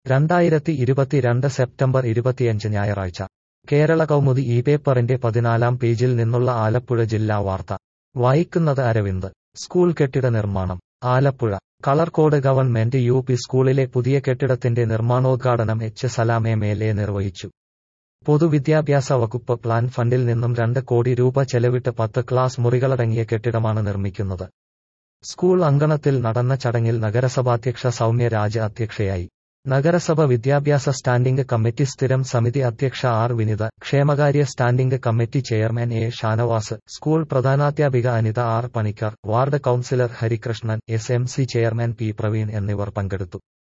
രണ്ടായിരത്തി ഇരുപത്തിരണ്ട് സെപ്റ്റംബർ ഇരുപത്തിയഞ്ച് ഞായറാഴ്ച കേരള കൗമുദി ഈ പേപ്പറിന്റെ പതിനാലാം പേജിൽ നിന്നുള്ള ആലപ്പുഴ ജില്ലാ വാർത്ത വായിക്കുന്നത് അരവിന്ദ് സ്കൂൾ കെട്ടിട നിർമ്മാണം Alappuzha Kalarcode government U P സ്കൂളിലെ പുതിയ കെട്ടിടത്തിന്റെ നിർമ്മാണോദ്ഘാടനം H Salam M L A നിർവഹിച്ചു പൊതുവിദ്യാഭ്യാസ വകുപ്പ് പ്ലാൻ ഫണ്ടിൽ നിന്നും രണ്ട് കോടി രൂപ ചെലവിട്ട് പത്ത് ക്ലാസ് മുറികളടങ്ങിയ കെട്ടിടമാണ് നിർമ്മിക്കുന്നത് സ്കൂൾ അങ്കണത്തിൽ നടന്ന ചടങ്ങിൽ നഗരസഭാധ്യക്ഷ സൗമ്യ രാജ് അധ്യക്ഷയായി നഗരസഭ വിദ്യാഭ്യാസ സ്റ്റാൻഡിംഗ് കമ്മിറ്റി സ്ഥിരം സമിതി അധ്യക്ഷ ആർ വിനിത ക്ഷേമകാര്യ standing committee chairman A Shanavas school പ്രധാനാധ്യാപിക Anitha R Panicker ward councillor Harikrishnan S M C chairman P Praveen എന്നിവർ പങ്കെടുത്തു